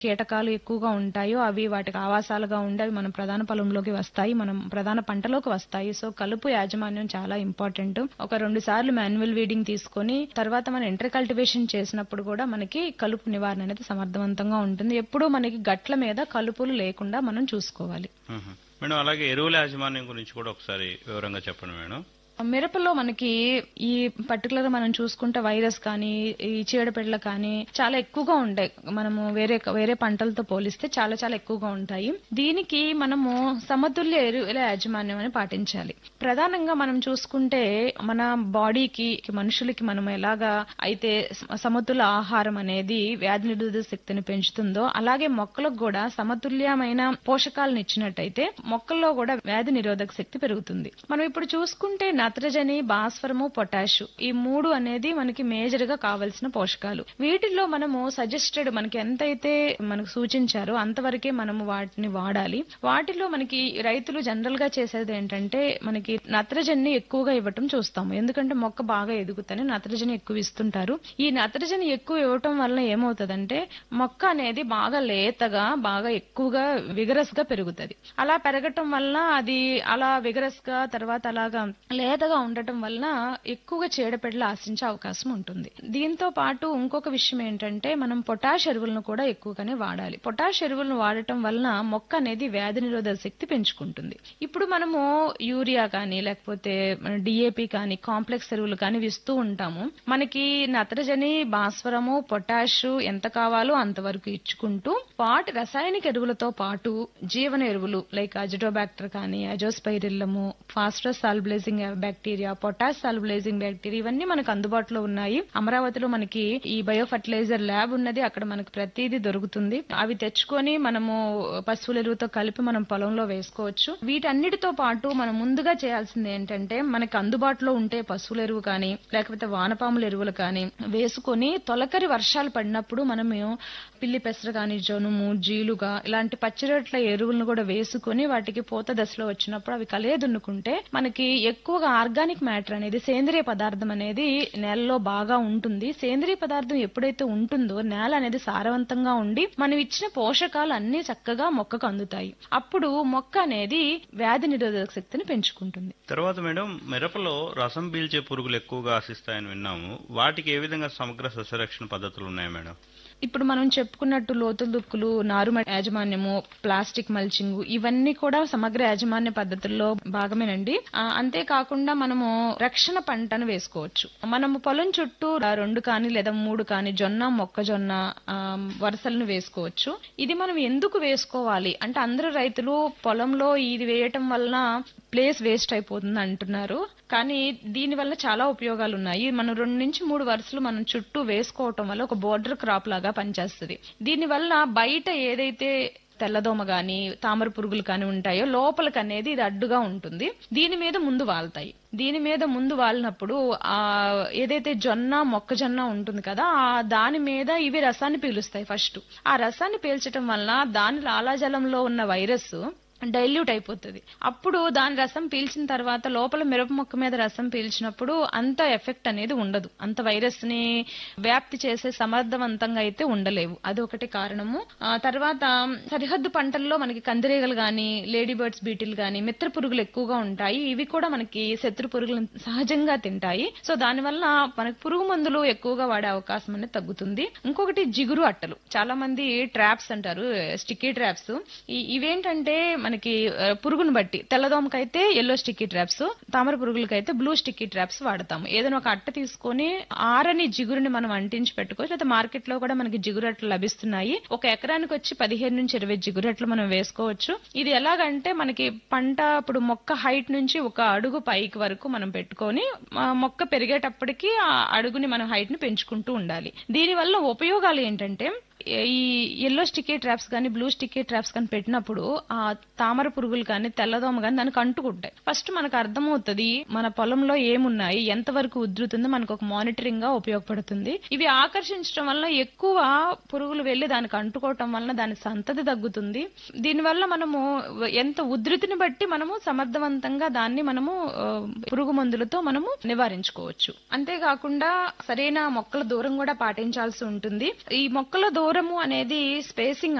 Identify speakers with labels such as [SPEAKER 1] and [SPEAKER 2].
[SPEAKER 1] కీటకాలు ఎక్కువగా ఉంటాయో అవి వాటికి ఆవాసాలుగా ఉండి అవి మనం ప్రధాన పొలంలోకి వస్తాయి మనం ప్రధాన పంటలోకి వస్తాయి సో కలుపు యాజమాన్యం చాలా ఇంపార్టెంట్ ఒక రెండు సార్లు మాన్యువల్ వీడింగ్ తీసుకొని తర్వాత మనం ఇంటర్ కల్టివేషన్ చేసినప్పుడు కూడా మనకి కలుపు నివారణ అనేది సమర్థవంతంగా ఉంటుంది ఎప్పుడూ మనకి గట్ల మీద కలుపులు లేకుండా మనం చూసుకోవాలి
[SPEAKER 2] మ్మ్. మేడం అలాగే ఎరువుల యాజమాన్యం గురించి కూడా ఒకసారి వివరంగా చెప్పండి మేడం
[SPEAKER 1] మిరపలో మనకి ఈ పర్టికులర్ మనం చూసుకుంటే వైరస్ కానీ ఈ చీడపీడలు కానీ చాలా ఎక్కువగా ఉంటాయి మనము వేరే వేరే పంటలతో పోలిస్తే చాలా చాలా ఎక్కువగా ఉంటాయి దీనికి మనము సమతుల్య ఎరువుల యాజమాన్యం అని పాటించాలి ప్రధానంగా మనం చూసుకుంటే మన బాడీకి మనుషులకి మనం ఎలాగా అయితే సమ- సమతుల ఆహారం అనేది వ్యాధి నిరోధక శక్తిని పెంచుతుందో అలాగే మొక్కలకు కూడా సమతుల్యమైన పోషకాలను ఇచ్చినట్టయితే మొక్కల్లో కూడా వ్యాధి నిరోధక శక్తి పెరుగుతుంది మనం ఇప్పుడు చూసుకుంటే నత్రజని భాస్వరము పొటాష్ ఈ మూడు అనేది మనకి మేజర్ గా కావాల్సిన పోషకాలు వీటిల్లో మనము సజెస్టెడ్ మనకి ఎంతైతే మనకు సూచించారో అంతవరకే మనము వాటిని వాడాలి వాటిలో మనకి రైతులు జనరల్ గా చేసేది ఏంటంటే మనకి నత్రజని ఎక్కువగా ఇవ్వటం చూస్తాము ఎందుకంటే మొక్క బాగా ఎదుగుతని నత్రజని ఎక్కువ ఇస్తుంటారు ఈ నత్రజని ఎక్కువ ఇవ్వటం వల్ల ఏమవుతుందంటే మొక్క అనేది బాగా లేతగా బాగా ఎక్కువగా విగరస్ గా పెరుగుతుంది అలా పెరగటం వల్ల అది అలా విగరస్ గా తర్వాత అలాగా లేతగా ఉండటం వలన ఎక్కువగా చీడపీడలు ఆశించే అవకాశం ఉంటుంది దీంతో పాటు ఇంకొక విషయం ఏంటంటే మనం పొటాష్ ఎరువులను కూడా ఎక్కువగానే వాడాలి పొటాష్ ఎరువులను వాడటం వలన మొక్క అనేది వ్యాధి నిరోధక శక్తి పెంచుకుంటుంది ఇప్పుడు మనము యూరియా కానీ లేకపోతే డిఏపి కానీ కాంప్లెక్స్ ఎరువులు కానీ ఇస్తూ ఉంటాము మనకి నత్రజని భాస్వరము పొటాష్ ఎంత కావాలో అంతవరకు ఇచ్చుకుంటూ వాటి రసాయనిక ఎరువులతో పాటు జీవన ఎరువులు లైక్ అజిటోబాక్టర్ కానీ azospirillum phosphorus solubilising bacteria potash solubilising bacteria ఇవన్నీ మనకు అందుబాటులో ఉన్నాయి అమరావతిలో మనకి ఈ బయో ఫర్టిలైజర్ ల్యాబ్ ఉన్నది అక్కడ మనకు ప్రతిదీ దొరుకుతుంది అవి తెచ్చుకొని మనము పశువుల ఎరువుతో కలిపి మనం పొలంలో వేసుకోవచ్చు వీటన్నిటితో పాటు మనం ముందుగా చేయాల్సింది ఏంటంటే మనకి అందుబాటులో ఉంటే పశువుల ఎరువు కానీ లేకపోతే వానపాముల ఎరువులు కానీ వేసుకొని తొలకరి వర్షాలు పడినప్పుడు మనము పిల్లి పెసర కానీ జనుము జీలుగా ఇలాంటి పచ్చిరొట్ల ఎరువులను కూడా వేసుకొని వాటికి పూత దశలో వచ్చినప్పుడు అవి కలియ దున్నుకుంటే మనకి ఎక్కువగా ఆర్గానిక్ మ్యాటర్ అనేది సేంద్రియ పదార్థం అనేది నేలలో బాగా ఉంటుంది సేంద్రియ పదార్థం ఎప్పుడైతే ఉంటుందో నేల అనేది సారవంతంగా ఉండి మనం ఇచ్చిన పోషకాలు అన్ని చక్కగా మొక్కకు అందుతాయి అప్పుడు మొక్క అనేది వ్యాధి నిరోధక శక్తిని పెంచుకుంటుంది
[SPEAKER 2] తర్వాత మేడం మిరపలో రసం పీల్చే పురుగులు ఎక్కువగా ఆశిస్తాయని విన్నాము వాటికి ఏ విధంగా సమగ్ర సస్యరక్షణ పద్ధతులు ఉన్నాయి మేడం
[SPEAKER 1] ఇప్పుడు మనం చెప్పుకున్నట్టు లోతు దుక్కులు నారు మ- యాజమాన్యము ప్లాస్టిక్ మల్చింగ్ ఇవన్నీ కూడా సమగ్ర యాజమాన్య పద్ధతుల్లో భాగమేనండి ఆ, అంతేకాకుండా మనము రక్షణ పంటను వేసుకోవచ్చు మనము పొలం చుట్టూ ఆ రెండు కానీ లేదా మూడు కానీ జొన్న మొక్కజొన్న ఆ, వరుసలను వేసుకోవచ్చు ఇది మనం ఎందుకు వేసుకోవాలి అంటే అందరూ రైతులు పొలంలో ఇది వేయటం వలన ప్లేస్ వేస్ట్ అయిపోతుంది అంటున్నారు కానీ దీని వల్ల చాలా ఉపయోగాలు ఉన్నాయి మనం రెండు నుంచి మూడు వరుసలు మనం చుట్టూ వేసుకోవటం వల్ల ఒక బోర్డర్ క్రాప్ లాగా పనిచేస్తుంది దీని వల్ల బయట ఏదైతే తెల్లదోమ గాని తామర పురుగులు కానీ ఉంటాయో లోపలికి అనేది ఇది అడ్డుగా ఉంటుంది దీని మీద ముందు వాళ్తాయి దీని మీద ముందు వాలినప్పుడు ఆ ఏదైతే జొన్న మొక్కజొన్న ఉంటుంది కదా ఆ దాని మీద ఇవి రసాన్ని పీలుస్తాయి ఫస్ట్ ఆ రసాన్ని పీల్చడం వల్ల దాని లాలాజలంలో ఉన్న వైరస్ డైల్యూట్ అయిపోతుంది అప్పుడు దాని రసం పీల్చిన తర్వాత లోపల మిరప మొక్క మీద రసం పీల్చినప్పుడు అంత ఎఫెక్ట్ అనేది ఉండదు అంత వైరస్ ని వ్యాప్తి చేసే సమర్థవంతంగా అయితే ఉండలేవు అది ఒకటి కారణము ఆ తర్వాత సరిహద్దు పంటల్లో మనకి కందిరీగలు గాని లేడీ బర్డ్స్ బీటిల్ గాని మిత్ర పురుగులు ఎక్కువగా ఉంటాయి ఇవి కూడా మనకి శత్రు పురుగులను సహజంగా తింటాయి సో దానివల్ల మనకి పురుగు మందులు ఎక్కువగా వాడే అవకాశం అనేది తగ్గుతుంది ఇంకొకటి జిగురు అట్టలు చాలా మంది ట్రాప్స్ అంటారు స్టిక్కీ ట్రాప్స్ ఇవేంటంటే మనకి ఆ, పురుగును బట్టి తెల్లదోమకైతే ఎల్లో స్టిక్కీ ట్రాప్స్ తామర పురుగులకైతే బ్లూ స్టిక్కీ ట్రాప్స్ వాడతాము ఏదైనా ఒక అట్ట తీసుకొని ఆరని జిగురుని మనం అంటించి పెట్టుకోవచ్చు లేదా మార్కెట్ లో కూడా మనకి జిగురట్లు లభిస్తున్నాయి ఒక ఎకరానికి వచ్చి పదిహేను నుంచి ఇరవై జిగురట్లు మనం వేసుకోవచ్చు ఇది ఎలాగంటే మనకి పంట ఇప్పుడు మొక్క హైట్ నుంచి ఒక అడుగు పైకి వరకు మనం పెట్టుకొని ఆ మొక్క పెరిగేటప్పటికి ఆ అడుగుని మనం హైట్ ని పెంచుకుంటూ ఉండాలి దీని వల్ల ఉపయోగాలు ఏంటంటే ఈ ఎల్లో స్టిక్కీ ట్రాప్స్ కానీ బ్లూ స్టిక్కీ ట్రాప్స్ కానీ పెట్టినప్పుడు ఆ తామర పురుగులు కానీ తెల్లదోమ కానీ దానికి అంటుకుంటాయి ఫస్ట్ మనకు అర్థమవుతుంది మన పొలంలో ఏమున్నాయి ఎంతవరకు ఉధృతుందో మనకు ఒక మానిటరింగ్ గా ఉపయోగపడుతుంది ఇవి ఆకర్షించడం వల్ల ఎక్కువ పురుగులు వెళ్లి దానికి అంటుకోవటం వలన దాని సంతతి తగ్గుతుంది దీనివల్ల మనము ఎంత ఉధృతిని బట్టి మనము సమర్థవంతంగా దాన్ని మనము ఆ, పురుగు మందులతో మనము నివారించుకోవచ్చు అంతేకాకుండా సరైన మొక్కల దూరం కూడా పాటించాల్సి ఉంటుంది ఈ మొక్కల దూరం దూరము అనేది స్పేసింగ్